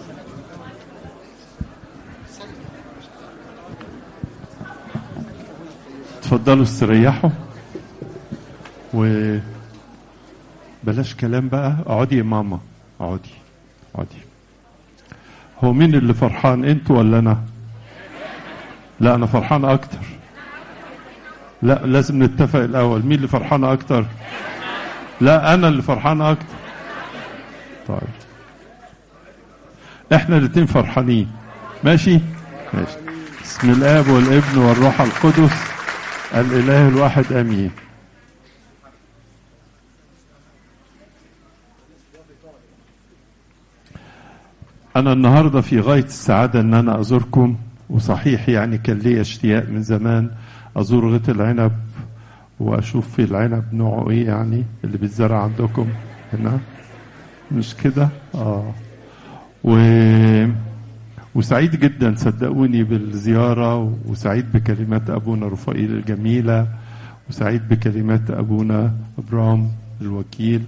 اتفضلوا استريحوا و بلاش كلام بقى اقعدي يا ماما اقعدي اقعدي هو مين اللي فرحان انتوا ولا انا لا انا فرحان اكتر لا لازم نتفق الاول مين اللي فرحان اكتر لا انا اللي فرحان اكتر طيب احنا الاتنين فرحانين ماشي ماشي بسم الاب والابن والروح القدس الاله الواحد امين أنا النهاردة في غاية السعادة إن أنا أزوركم وصحيح يعني كان لي اشتياق من زمان أزور غيط العنب وأشوف في العنب نوعه إيه يعني اللي بيتزرع عندكم هنا مش كده؟ آه و... وسعيد جدا صدقوني بالزيارة وسعيد بكلمات أبونا رفائيل الجميلة وسعيد بكلمات أبونا إبرام الوكيل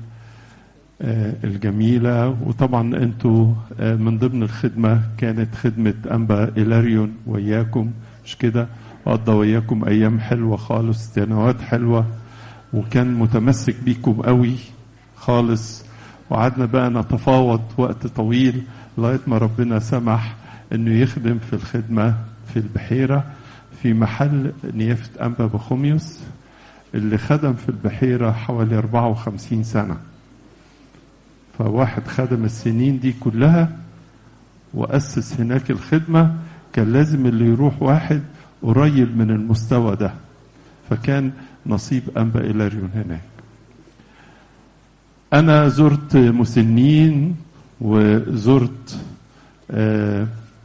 الجميلة وطبعا انتوا من ضمن الخدمة كانت خدمة أنبا إلاريون وياكم مش كده قضى وياكم أيام حلوة خالص سنوات حلوة وكان متمسك بيكم قوي خالص وقعدنا بقى نتفاوض وقت طويل لغاية ما ربنا سمح انه يخدم في الخدمة في البحيرة في محل نيافة أنبا بخوميوس اللي خدم في البحيرة حوالي 54 سنة فواحد خدم السنين دي كلها وأسس هناك الخدمة كان لازم اللي يروح واحد قريب من المستوى ده فكان نصيب أنبا إلاريون هناك أنا زرت مسنين وزرت آه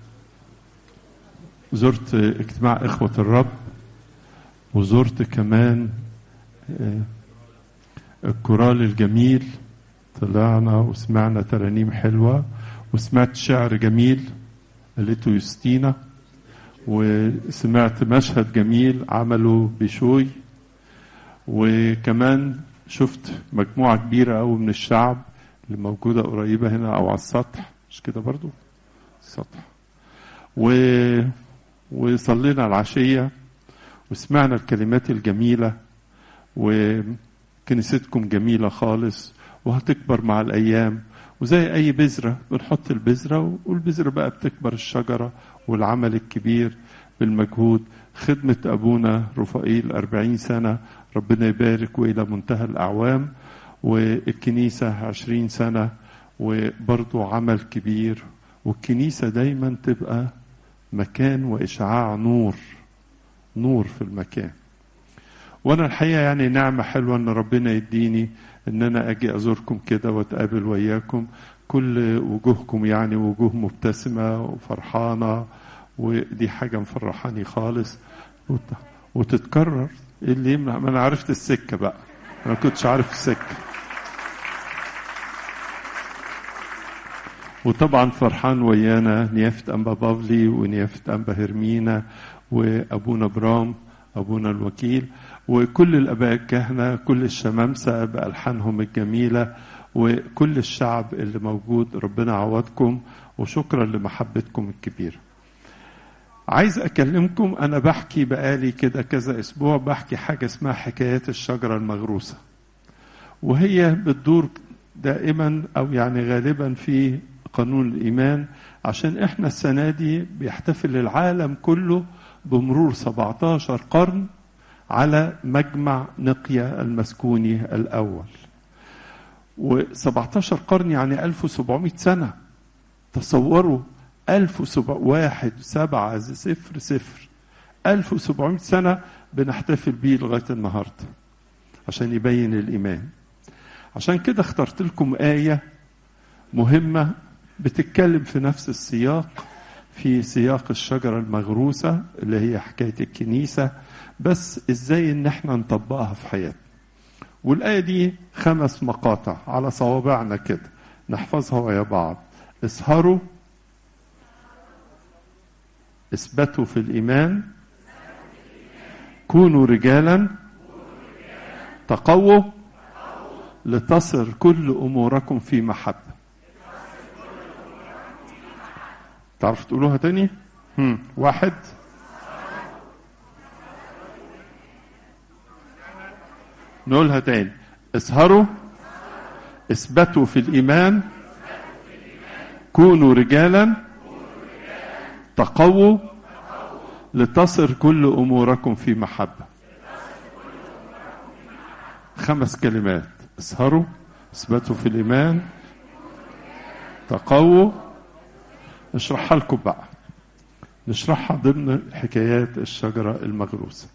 زرت اجتماع إخوة الرب وزرت كمان آه الكورال الجميل طلعنا وسمعنا ترانيم حلوة وسمعت شعر جميل قالته يوستينا وسمعت مشهد جميل عمله بشوي وكمان شفت مجموعة كبيرة أوي من الشعب اللي موجودة قريبة هنا أو على السطح مش كده برضو السطح و... وصلينا العشية وسمعنا الكلمات الجميلة وكنيستكم جميلة خالص وهتكبر مع الأيام وزي أي بذرة بنحط البذرة والبذرة بقى بتكبر الشجرة والعمل الكبير بالمجهود خدمة أبونا رفائيل أربعين سنة ربنا يبارك وإلى منتهى الأعوام والكنيسة عشرين سنة وبرضو عمل كبير والكنيسة دايما تبقى مكان وإشعاع نور نور في المكان وانا الحقيقه يعني نعمه حلوه ان ربنا يديني ان انا اجي ازوركم كده واتقابل وياكم كل وجوهكم يعني وجوه مبتسمه وفرحانه ودي حاجه مفرحاني خالص وتتكرر اللي يمنع ما انا عرفت السكه بقى انا كنتش عارف السكه وطبعا فرحان ويانا نيافة أنبا بافلي ونيافة أنبا هرمينا وأبونا برام أبونا الوكيل وكل الآباء الكهنة كل الشمامسة بألحانهم الجميلة وكل الشعب اللي موجود ربنا عوضكم وشكرا لمحبتكم الكبيرة عايز أكلمكم أنا بحكي بقالي كده كذا أسبوع بحكي حاجة اسمها حكايات الشجرة المغروسة وهي بتدور دائما أو يعني غالبا في قانون الإيمان عشان إحنا السنة دي بيحتفل العالم كله بمرور 17 قرن على مجمع نقيا المسكوني الأول و17 قرن يعني 1700 سنة تصوروا 1700 واحد سبعة صفر صفر 1700 سنة بنحتفل بيه لغاية النهاردة عشان يبين الإيمان عشان كده اخترت لكم آية مهمة بتتكلم في نفس السياق في سياق الشجرة المغروسة اللي هي حكاية الكنيسة بس ازاي ان احنا نطبقها في حياتنا والآية دي خمس مقاطع على صوابعنا كده نحفظها ويا بعض اسهروا اثبتوا في الإيمان كونوا رجالا تقووا لتصر كل أموركم في محبة تعرف تقولوها تاني هم. واحد نقولها تاني اسهروا اثبتوا في الإيمان كونوا رجالا تقووا لتصر كل أموركم في محبة خمس كلمات اسهروا اثبتوا في الإيمان تقووا نشرحها لكم بقى نشرحها ضمن حكايات الشجرة المغروسة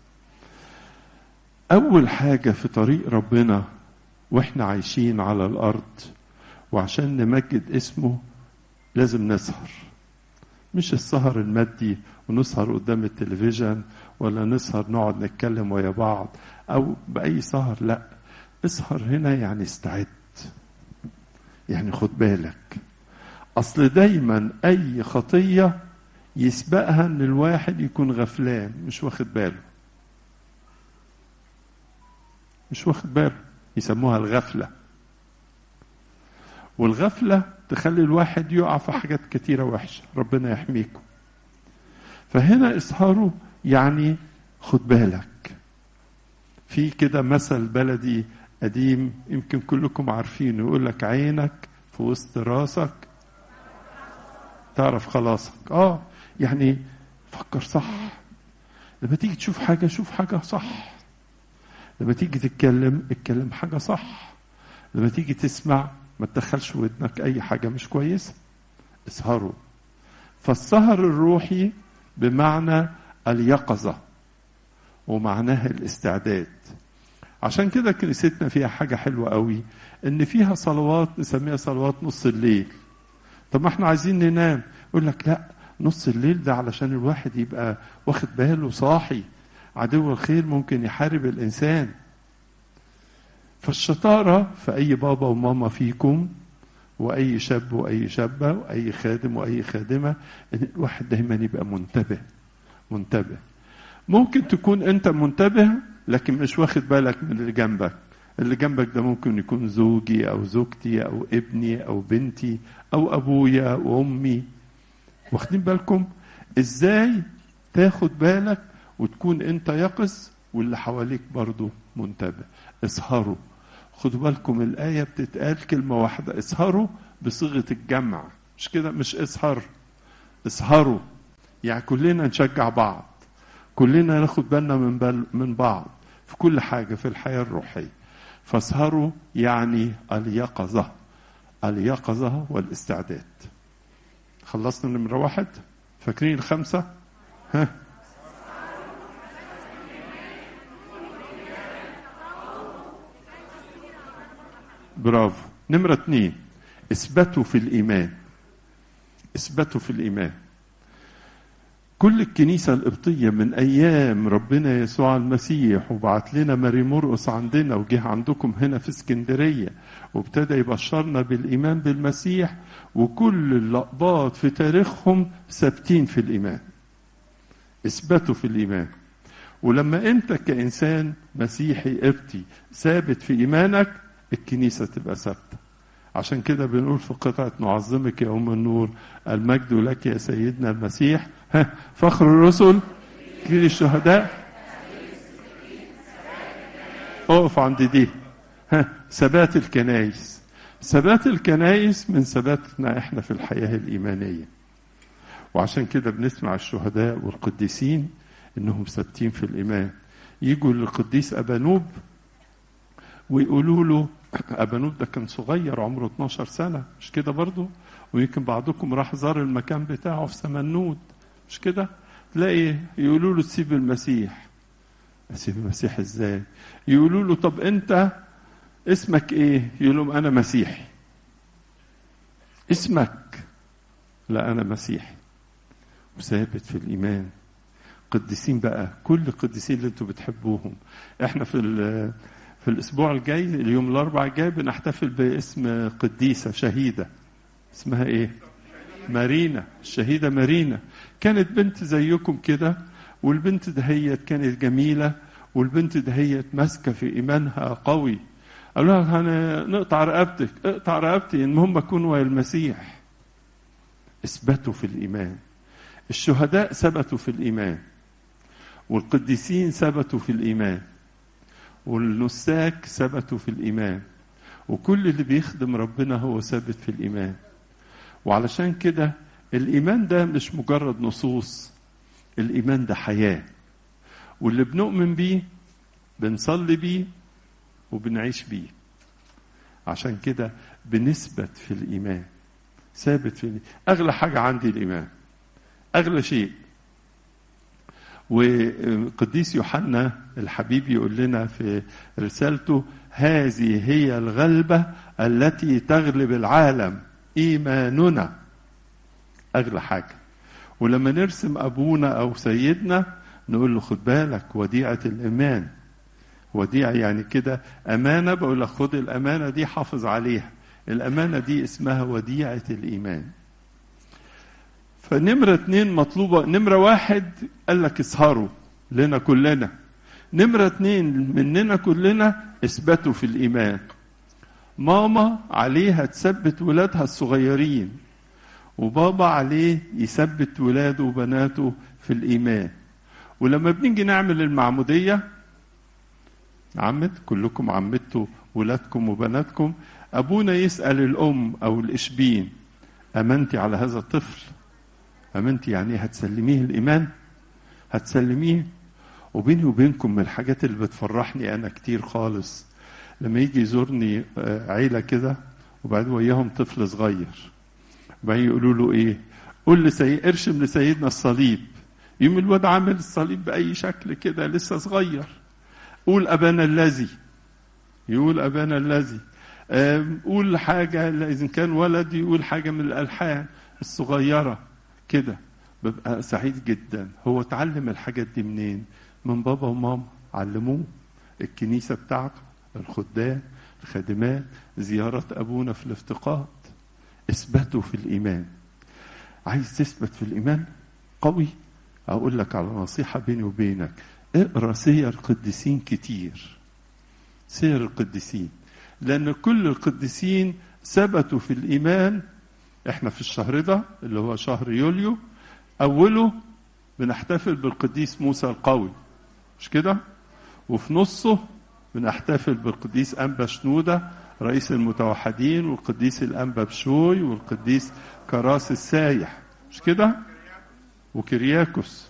أول حاجة في طريق ربنا وإحنا عايشين على الأرض وعشان نمجد اسمه لازم نسهر مش السهر المادي ونسهر قدام التلفزيون ولا نسهر نقعد نتكلم ويا بعض أو بأي سهر لا اسهر هنا يعني استعد يعني خد بالك أصل دايما أي خطية يسبقها ان الواحد يكون غفلان مش واخد باله مش واخد باله يسموها الغفله والغفله تخلي الواحد يقع في حاجات كتيره وحشه ربنا يحميكم فهنا اسهروا يعني خد بالك في كده مثل بلدي قديم يمكن كلكم عارفينه يقول لك عينك في وسط راسك تعرف خلاصك اه يعني فكر صح لما تيجي تشوف حاجة شوف حاجة صح لما تيجي تتكلم اتكلم حاجة صح لما تيجي تسمع ما تدخلش ودنك أي حاجة مش كويسة اسهروا فالسهر الروحي بمعنى اليقظة ومعناها الاستعداد عشان كده كنيستنا فيها حاجة حلوة قوي ان فيها صلوات نسميها صلوات نص الليل طب ما احنا عايزين ننام يقول لك لا نص الليل ده علشان الواحد يبقى واخد باله صاحي عدو الخير ممكن يحارب الإنسان فالشطارة في أي بابا وماما فيكم وأي شاب وأي شابة وأي خادم وأي خادمة إن الواحد دايما يبقى منتبه منتبه ممكن تكون أنت منتبه لكن مش واخد بالك من اللي جنبك اللي جنبك ده ممكن يكون زوجي أو زوجتي أو ابني أو بنتي أو أبويا وأمي واخدين بالكم ازاي تاخد بالك وتكون انت يقظ واللي حواليك برضو منتبه اسهروا خدوا بالكم الآية بتتقال كلمة واحدة اسهروا بصيغة الجمع مش كده مش اسهر اسهروا يعني كلنا نشجع بعض كلنا ناخد بالنا من بل من بعض في كل حاجة في الحياة الروحية فاسهروا يعني اليقظة اليقظة والاستعداد خلصنا نمرة واحد فاكرين الخمسة ها برافو نمرة اتنين اثبتوا في الإيمان اثبتوا في الإيمان كل الكنيسة القبطية من أيام ربنا يسوع المسيح وبعت لنا ماري مرقس عندنا وجه عندكم هنا في اسكندرية وابتدى يبشرنا بالإيمان بالمسيح وكل اللقبات في تاريخهم ثابتين في الإيمان اثبتوا في الإيمان ولما أنت كإنسان مسيحي قبطي ثابت في إيمانك الكنيسة تبقى ثابتة عشان كده بنقول في قطعة نعظمك يا أم النور المجد لك يا سيدنا المسيح ها فخر الرسل كيل الشهداء اقف عند دي ها ثبات الكنايس ثبات الكنايس من ثباتنا احنا في الحياة الإيمانية وعشان كده بنسمع الشهداء والقديسين انهم ثابتين في الإيمان يجوا للقديس أبانوب ويقولوا له أبانوب ده كان صغير عمره 12 سنة مش كده برضه ويمكن بعضكم راح زار المكان بتاعه في سمنود مش كده تلاقي يقولوا له تسيب المسيح اسيب المسيح ازاي يقولوا له طب انت اسمك ايه يقول لهم انا مسيحي اسمك لا انا مسيحي وثابت في الايمان قديسين بقى كل القديسين اللي انتوا بتحبوهم احنا في في الاسبوع الجاي اليوم الاربعاء الجاي بنحتفل باسم قديسه شهيده اسمها ايه مارينا الشهيده مارينا كانت بنت زيكم كده والبنت دهيت كانت جميله والبنت دهيت ماسكه في ايمانها قوي قالوا لها نقطع رقبتك اقطع رقبتي المهم اكون ويا المسيح اثبتوا في الايمان الشهداء ثبتوا في الايمان والقديسين ثبتوا في الايمان والنساك ثبتوا في الايمان وكل اللي بيخدم ربنا هو ثابت في الايمان وعلشان كده الايمان ده مش مجرد نصوص الايمان ده حياه واللي بنؤمن بيه بنصلي بيه وبنعيش بيه عشان كده بنثبت في الايمان ثابت في الإيمان. اغلى حاجه عندي الايمان اغلى شيء وقديس يوحنا الحبيب يقول لنا في رسالته هذه هي الغلبه التي تغلب العالم ايماننا اغلى حاجه ولما نرسم ابونا او سيدنا نقول له خد بالك وديعه الايمان وديعه يعني كده امانه بقول لك خد الامانه دي حافظ عليها الامانه دي اسمها وديعه الايمان فنمرة اتنين مطلوبة نمرة واحد قال لك اسهروا لنا كلنا نمرة اتنين مننا كلنا اثبتوا في الإيمان ماما عليها تثبت ولادها الصغيرين وبابا عليه يثبت ولاده وبناته في الإيمان ولما بنيجي نعمل المعمودية عمت كلكم عمتوا ولادكم وبناتكم أبونا يسأل الأم أو الإشبين أمنتي على هذا الطفل أمنتي يعني هتسلميه الإيمان هتسلميه وبيني وبينكم من الحاجات اللي بتفرحني أنا كتير خالص لما يجي يزورني عيلة كده وبعدين وياهم طفل صغير وبعدين يقولوا له إيه قول لسي... ارشم لسيدنا الصليب يوم الواد عامل الصليب بأي شكل كده لسه صغير قول أبانا الذي يقول أبانا الذي قول حاجة إذا كان ولد يقول حاجة من الألحان الصغيرة كده ببقى سعيد جدا هو اتعلم الحاجات دي منين من بابا وماما علموه الكنيسة بتاعته الخدام الخادمات زيارة أبونا في الافتقاد اثبتوا في الإيمان عايز تثبت في الإيمان قوي أقول لك على نصيحة بيني وبينك اقرأ سير قديسين كتير سير القديسين لأن كل القديسين ثبتوا في الإيمان احنا في الشهر ده اللي هو شهر يوليو اوله بنحتفل بالقديس موسى القوي مش كده وفي نصه بنحتفل بالقديس انبا شنوده رئيس المتوحدين والقديس الانبا بشوي والقديس كراس السايح مش كده وكرياكوس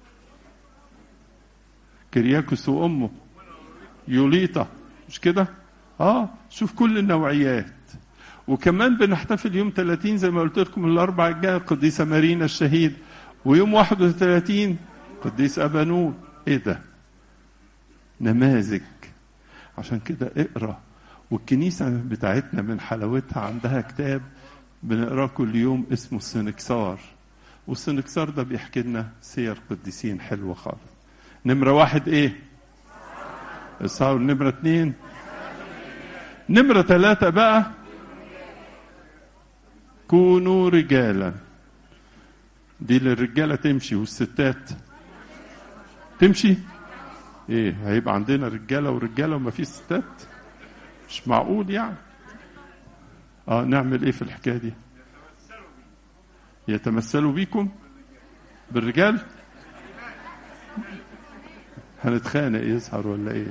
كرياكوس وامه يوليطا مش كده اه شوف كل النوعيات وكمان بنحتفل يوم 30 زي ما قلت لكم الاربع الجايه القديسه مارينا الشهيد ويوم 31 قديس ابانون ايه ده نماذج عشان كده اقرا والكنيسه بتاعتنا من حلاوتها عندها كتاب بنقراه كل يوم اسمه السنكسار والسنكسار ده بيحكي لنا سير قديسين حلوه خالص نمره واحد ايه الصار نمره اتنين نمره ثلاثه بقى كونوا رجالا دي للرجالة تمشي والستات تمشي ايه هيبقى عندنا رجالة ورجالة وما فيش ستات مش معقول يعني اه نعمل ايه في الحكاية دي يتمثلوا بيكم بالرجال هنتخانق يظهر ولا ايه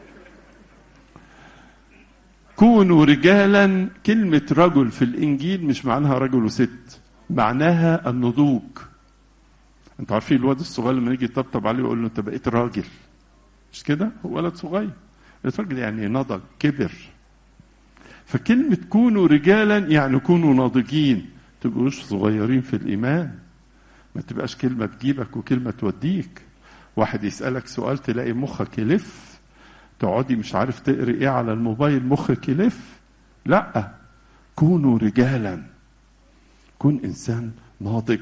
كونوا رجالا كلمة رجل في الإنجيل مش معناها رجل وست معناها النضوج انتوا عارفين الواد الصغير لما يجي يطبطب عليه ويقول له انت بقيت راجل مش كده هو ولد صغير الراجل يعني نضج كبر فكلمة كونوا رجالا يعني كونوا ناضجين تبقوش صغيرين في الإيمان ما تبقاش كلمة تجيبك وكلمة توديك واحد يسألك سؤال تلاقي مخك يلف تقعدي مش عارف تقري ايه على الموبايل مخك يلف لا كونوا رجالا كن انسان ناضج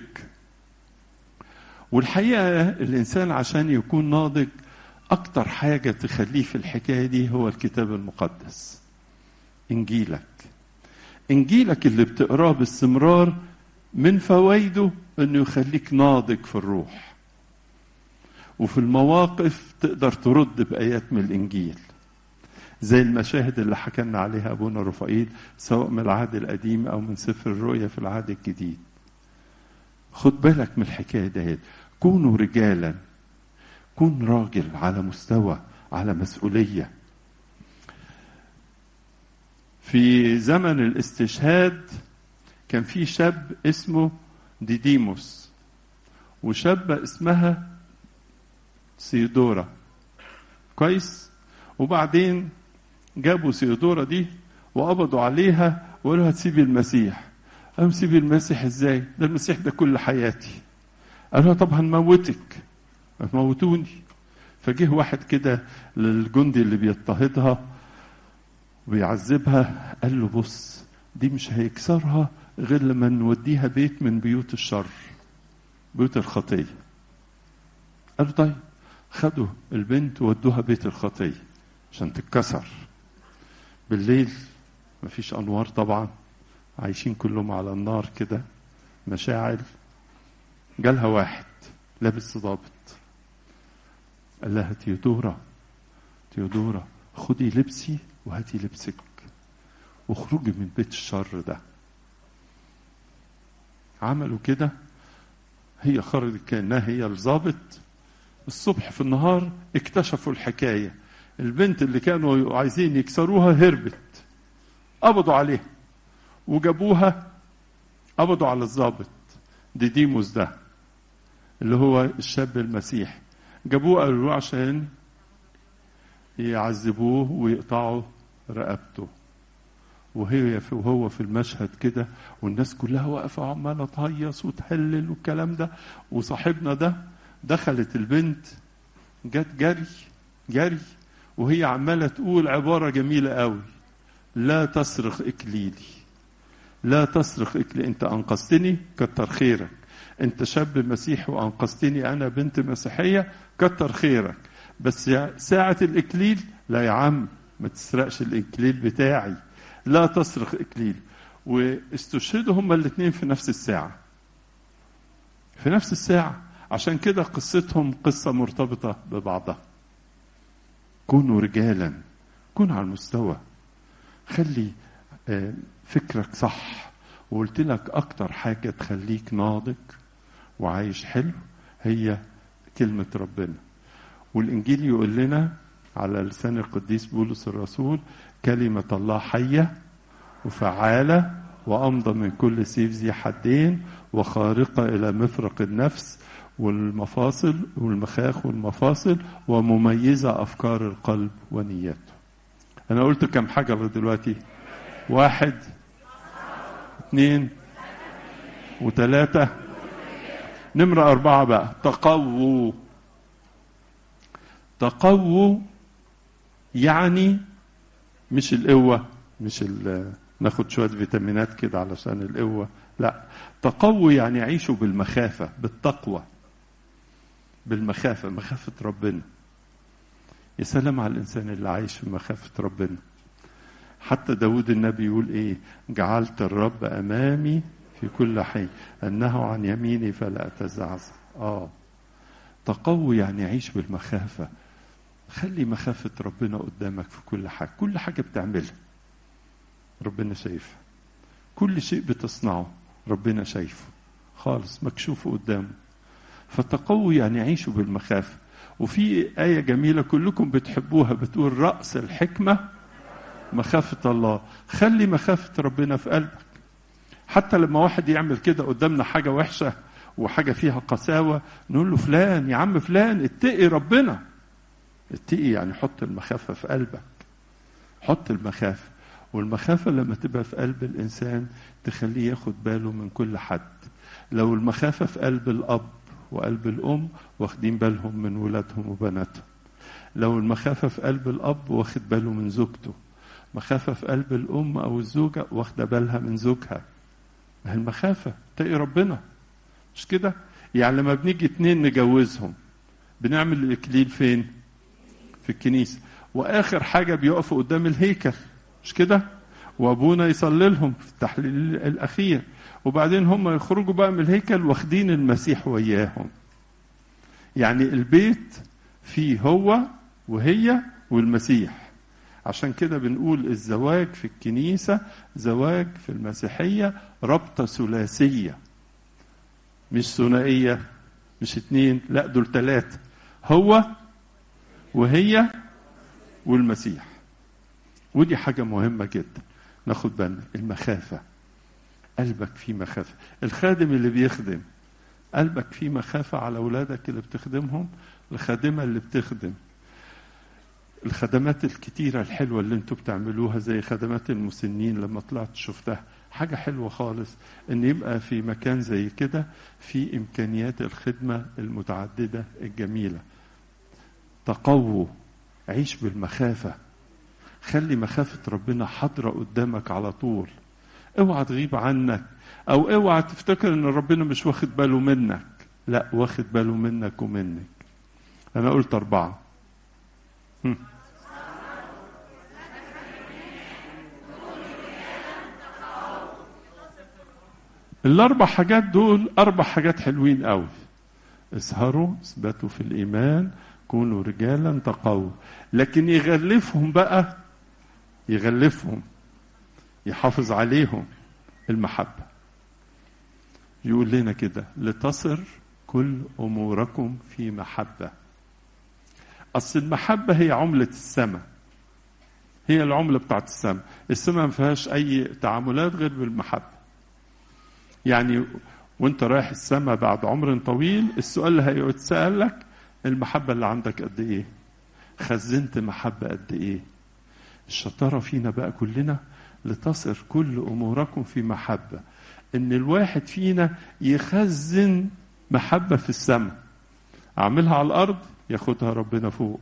والحقيقه الانسان عشان يكون ناضج اكتر حاجه تخليه في الحكايه دي هو الكتاب المقدس انجيلك انجيلك اللي بتقراه باستمرار من فوائده انه يخليك ناضج في الروح وفي المواقف تقدر ترد بآيات من الإنجيل زي المشاهد اللي حكينا عليها أبونا رفائيل سواء من العهد القديم أو من سفر الرؤيا في العهد الجديد خد بالك من الحكايه ديت كونوا رجالا كون راجل على مستوى على مسؤوليه في زمن الاستشهاد كان في شاب اسمه ديديموس وشابة اسمها سيدورا كويس وبعدين جابوا سيدورا دي وقبضوا عليها وقالوا هتسيبي المسيح قالوا سيبي المسيح ازاي ده المسيح ده كل حياتي قالوا طب هنموتك هتموتوني فجه واحد كده للجندي اللي بيضطهدها ويعذبها قال له بص دي مش هيكسرها غير لما نوديها بيت من بيوت الشر بيوت الخطية قال له طيب خدوا البنت ودوها بيت الخطية عشان تتكسر بالليل مفيش أنوار طبعا عايشين كلهم على النار كده مشاعل جالها واحد لابس ضابط قال لها تيودورا تيودورا خدي لبسي وهاتي لبسك واخرجي من بيت الشر ده عملوا كده هي خرجت كانها هي الظابط الصبح في النهار اكتشفوا الحكايه البنت اللي كانوا عايزين يكسروها هربت قبضوا عليها وجابوها قبضوا على الظابط ديديموس ده اللي هو الشاب المسيح جابوه قالوا له عشان يعذبوه ويقطعوا رقبته وهي في وهو في المشهد كده والناس كلها واقفه عماله تهيص وتهلل والكلام ده وصاحبنا ده دخلت البنت جت جري جري وهي عماله تقول عباره جميله قوي لا تصرخ اكليلي لا تصرخ اكلي انت انقذتني كتر خيرك انت شاب مسيحي وانقذتني انا بنت مسيحيه كتر خيرك بس ساعه الاكليل لا يا عم ما تسرقش الاكليل بتاعي لا تصرخ اكليل واستشهدوا هما الاثنين في نفس الساعه في نفس الساعه عشان كده قصتهم قصه مرتبطه ببعضها كونوا رجالا كون على المستوى خلي فكرك صح وقلت لك اكتر حاجه تخليك ناضج وعايش حلو هي كلمه ربنا والانجيل يقول لنا على لسان القديس بولس الرسول كلمة الله حية وفعالة وأمضى من كل سيف ذي حدين وخارقة إلى مفرق النفس والمفاصل والمخاخ والمفاصل ومميزة أفكار القلب ونياته أنا قلت كم حاجة لغاية دلوقتي واحد اثنين وثلاثة نمرة أربعة بقى تقووا تقووا يعني مش القوة مش ناخد شوية فيتامينات كده علشان القوة لا تقووا يعني عيشوا بالمخافة بالتقوى بالمخافة مخافة ربنا يا سلام على الإنسان اللي عايش في مخافة ربنا حتى داود النبي يقول إيه جعلت الرب أمامي في كل حين أنه عن يميني فلا أتزعزع آه تقوي يعني عيش بالمخافة خلي مخافة ربنا قدامك في كل حاجة كل حاجة بتعملها ربنا شايفها كل شيء بتصنعه ربنا شايفه خالص مكشوف قدامه فتقوي يعني عيشوا بالمخافة وفي آية جميلة كلكم بتحبوها بتقول رأس الحكمة مخافة الله خلي مخافة ربنا في قلبك حتى لما واحد يعمل كده قدامنا حاجة وحشة وحاجة فيها قساوة نقول له فلان يا عم فلان اتقي ربنا اتقي يعني حط المخافة في قلبك حط المخافة والمخافة لما تبقى في قلب الإنسان تخليه ياخد باله من كل حد لو المخافة في قلب الأب وقلب الأم واخدين بالهم من ولادهم وبناتهم لو المخافة في قلب الأب واخد باله من زوجته مخافة في قلب الأم أو الزوجة واخدة بالها من زوجها ما هي المخافة تقي ربنا مش كده يعني لما بنيجي اتنين نجوزهم بنعمل الإكليل فين في الكنيسة وآخر حاجة بيقفوا قدام الهيكل مش كده وأبونا يصلي لهم في التحليل الأخير وبعدين هم يخرجوا بقى من الهيكل واخدين المسيح وياهم يعني البيت فيه هو وهي والمسيح عشان كده بنقول الزواج في الكنيسة زواج في المسيحية ربطة ثلاثية مش ثنائية مش اتنين لا دول تلاتة هو وهي والمسيح ودي حاجة مهمة جدا ناخد بالنا المخافة قلبك فيه مخافة الخادم اللي بيخدم قلبك فيه مخافة على أولادك اللي بتخدمهم الخادمة اللي بتخدم الخدمات الكتيرة الحلوة اللي انتوا بتعملوها زي خدمات المسنين لما طلعت شفتها حاجة حلوة خالص ان يبقى في مكان زي كده في امكانيات الخدمة المتعددة الجميلة تقووا عيش بالمخافة خلي مخافة ربنا حاضرة قدامك على طول اوعى تغيب عنك او اوعى تفتكر ان ربنا مش واخد باله منك لا واخد باله منك ومنك انا قلت اربعة هم. الاربع حاجات دول اربع حاجات حلوين قوي اسهروا اثبتوا في الايمان كونوا رجالا تقووا لكن يغلفهم بقى يغلفهم يحافظ عليهم المحبة يقول لنا كده لتصر كل أموركم في محبة أصل المحبة هي عملة السماء هي العملة بتاعت السماء السماء ما فيهاش أي تعاملات غير بالمحبة يعني وانت رايح السماء بعد عمر طويل السؤال اللي هيتسأل لك المحبة اللي عندك قد ايه خزنت محبة قد ايه الشطارة فينا بقى كلنا لتصر كل أموركم في محبة إن الواحد فينا يخزن محبة في السماء أعملها على الأرض ياخدها ربنا فوق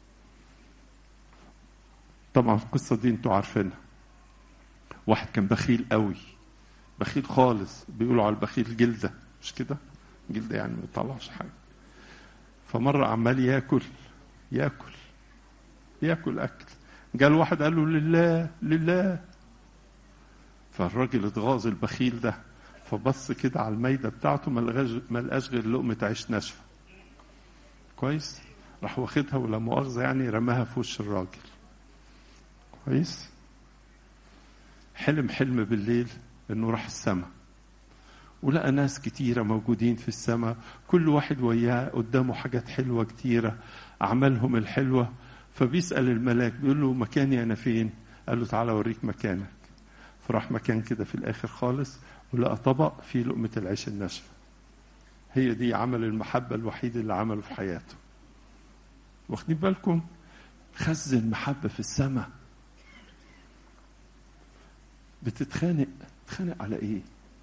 طبعا القصة دي انتوا عارفينها واحد كان بخيل قوي بخيل خالص بيقولوا على البخيل جلدة مش كده جلدة يعني ما يطلعش حاجة فمرة عمال ياكل ياكل ياكل أكل جاء واحد قال له لله لله فالراجل اتغاظ البخيل ده فبص كده على الميدة بتاعته ما لقاش ما لقاش غير لقمة عيش ناشفة كويس راح واخدها ولا مؤاخذة يعني رماها في وش الراجل كويس حلم حلم بالليل انه راح السماء ولقى ناس كتيرة موجودين في السماء كل واحد وياه قدامه حاجات حلوة كتيرة أعمالهم الحلوة فبيسأل الملاك بيقول له مكاني أنا فين قال له تعالى أوريك مكانك فراح مكان كده في الآخر خالص ولقى طبق فيه لقمة العيش الناشفة هي دي عمل المحبة الوحيد اللي عمله في حياته واخدين بالكم خزن محبة في السماء بتتخانق تتخانق على ايه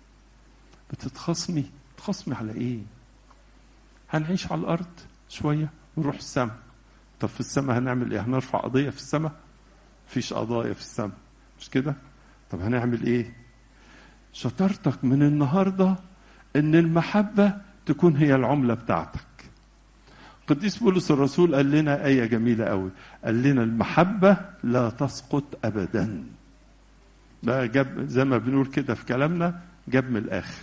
بتتخصمي تخصمي على ايه هنعيش على الارض شويه ونروح السماء طب في السماء هنعمل ايه هنرفع قضيه في السماء مفيش قضايا في السماء مش كده طب هنعمل ايه شطارتك من النهارده ان المحبه تكون هي العمله بتاعتك قديس بولس الرسول قال لنا آية جميلة قوي قال لنا المحبة لا تسقط أبدا ده جاب زي ما بنقول كده في كلامنا جاب من الآخر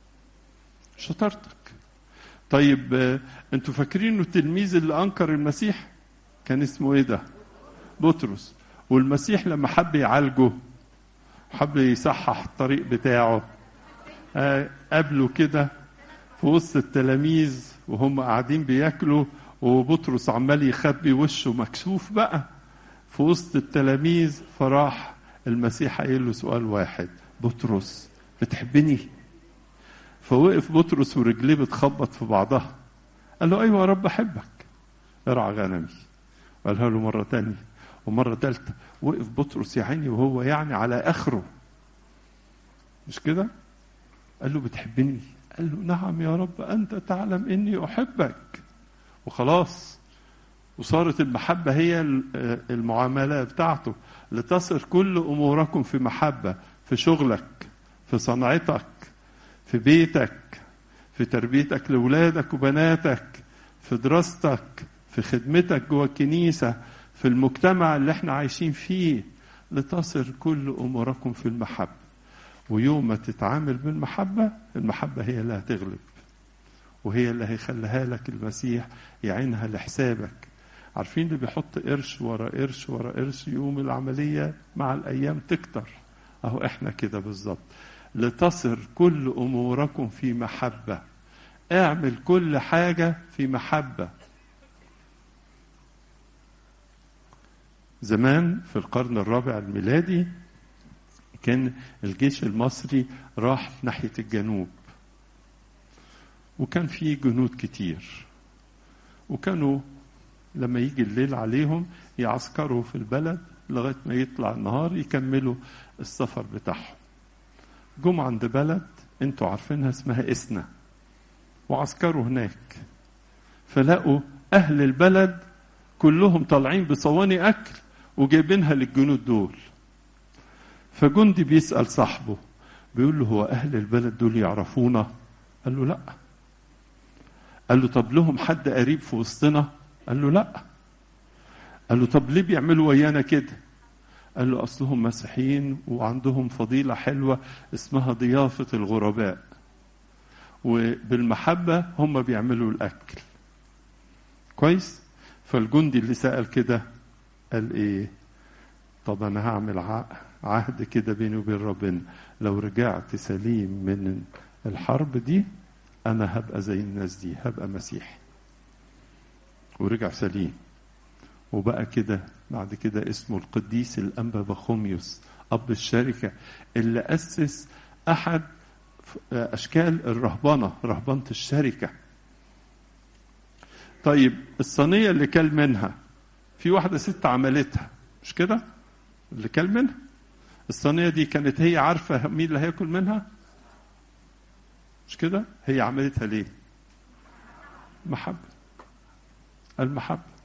شطارتك طيب آه، انتوا فاكرين انه التلميذ اللي انكر المسيح كان اسمه ايه ده بطرس والمسيح لما حب يعالجه حب يصحح الطريق بتاعه آه، قابله كده في وسط التلاميذ وهم قاعدين بياكلوا وبطرس عمال يخبي وشه مكشوف بقى في وسط التلاميذ فراح المسيح قايل له سؤال واحد بطرس بتحبني فوقف بطرس ورجليه بتخبط في بعضها قال له ايوه يا رب احبك ارعى غنمي قالها له مره تانية ومره ثالثه وقف بطرس يا عيني وهو يعني على اخره مش كده قال له بتحبني قال له نعم يا رب انت تعلم اني احبك وخلاص وصارت المحبه هي المعامله بتاعته لتصر كل اموركم في محبه في شغلك في صنعتك في بيتك في تربيتك لاولادك وبناتك في دراستك في خدمتك جوه الكنيسه في المجتمع اللي احنا عايشين فيه لتصر كل اموركم في المحبه ويوم ما تتعامل بالمحبه المحبه هي اللي هتغلب وهي اللي هيخليها لك المسيح يعينها لحسابك عارفين اللي بيحط قرش ورا قرش ورا قرش يقوم العمليه مع الايام تكتر اهو احنا كده بالظبط لتصر كل اموركم في محبه اعمل كل حاجة في محبة زمان في القرن الرابع الميلادي كان الجيش المصري راح ناحية الجنوب وكان في جنود كتير وكانوا لما يجي الليل عليهم يعسكروا في البلد لغاية ما يطلع النهار يكملوا السفر بتاعهم جم عند بلد انتوا عارفينها اسمها اسنا وعسكروا هناك فلقوا اهل البلد كلهم طالعين بصواني اكل وجايبينها للجنود دول فجندي بيسال صاحبه بيقول له هو اهل البلد دول يعرفونا قال له لا قال له طب لهم حد قريب في وسطنا قال له لا قال له طب ليه بيعملوا ويانا كده قال له اصلهم مسيحيين وعندهم فضيله حلوه اسمها ضيافه الغرباء وبالمحبه هم بيعملوا الاكل كويس فالجندي اللي سال كده قال ايه طب انا هعمل عهد كده بيني وبين ربنا لو رجعت سليم من الحرب دي انا هبقى زي الناس دي هبقى مسيحي ورجع سليم وبقى كده بعد كده اسمه القديس الأنبا بخوميوس أب الشركة اللي أسس أحد أشكال الرهبنة رهبنة الشركة طيب الصينية اللي كل منها في واحدة ست عملتها مش كده اللي كل منها الصينية دي كانت هي عارفة مين اللي هياكل منها مش كده هي عملتها ليه محبة المحبة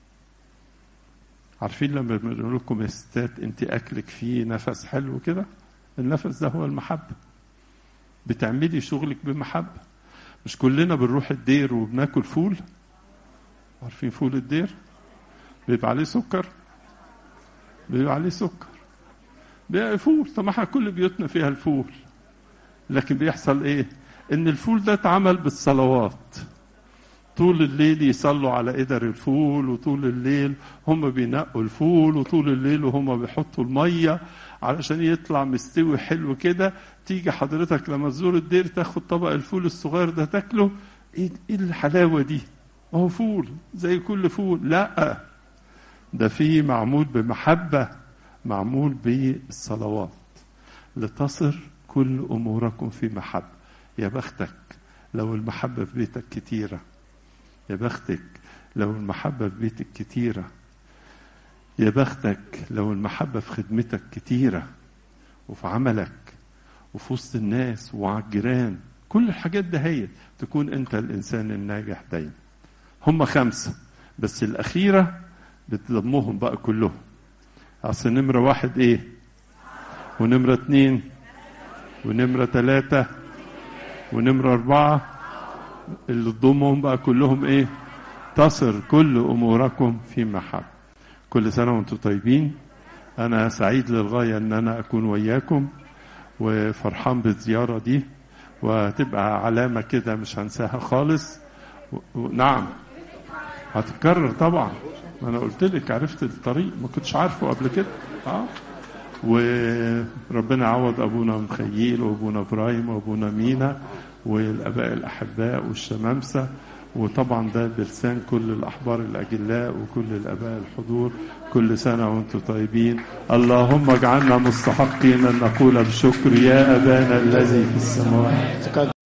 عارفين لما بنقول لكم يا ستات انت اكلك فيه نفس حلو كده النفس ده هو المحبة بتعملي شغلك بمحبة مش كلنا بنروح الدير وبناكل فول عارفين فول الدير بيبقى عليه سكر بيبقى عليه سكر بيبقى فول طب ما كل بيوتنا فيها الفول لكن بيحصل ايه ان الفول ده اتعمل بالصلوات طول الليل يصلوا على قدر الفول وطول الليل هم بينقوا الفول وطول الليل وهم بيحطوا الميه علشان يطلع مستوي حلو كده تيجي حضرتك لما تزور الدير تاخد طبق الفول الصغير ده تاكله ايه ايه الحلاوه دي؟ ما هو فول زي كل فول لا ده فيه معمول بمحبه معمول بالصلوات لتصر كل اموركم في محبه يا بختك لو المحبه في بيتك كتيره يا بختك لو المحبة في بيتك كتيرة يا بختك لو المحبة في خدمتك كتيرة وفي عملك وفي وسط الناس وعلى الجيران كل الحاجات ده هي تكون انت الانسان الناجح دايما هم خمسة بس الأخيرة بتضمهم بقى كلهم أصل نمرة واحد إيه ونمرة اتنين ونمرة تلاتة ونمرة أربعة اللي تضمهم بقى كلهم ايه تصر كل اموركم في محبه كل سنه وانتم طيبين انا سعيد للغايه ان انا اكون وياكم وفرحان بالزياره دي وهتبقى علامه كده مش هنساها خالص و... و... نعم هتتكرر طبعا ما انا قلت لك عرفت الطريق ما كنتش عارفه قبل كده اه وربنا يعوض ابونا مخيل وابونا ابراهيم وابونا مينا والاباء الاحباء والشمامسه وطبعا ده بلسان كل الاحبار الاجلاء وكل الاباء الحضور كل سنه وانتم طيبين اللهم اجعلنا مستحقين ان نقول بشكر يا ابانا الذي في السماوات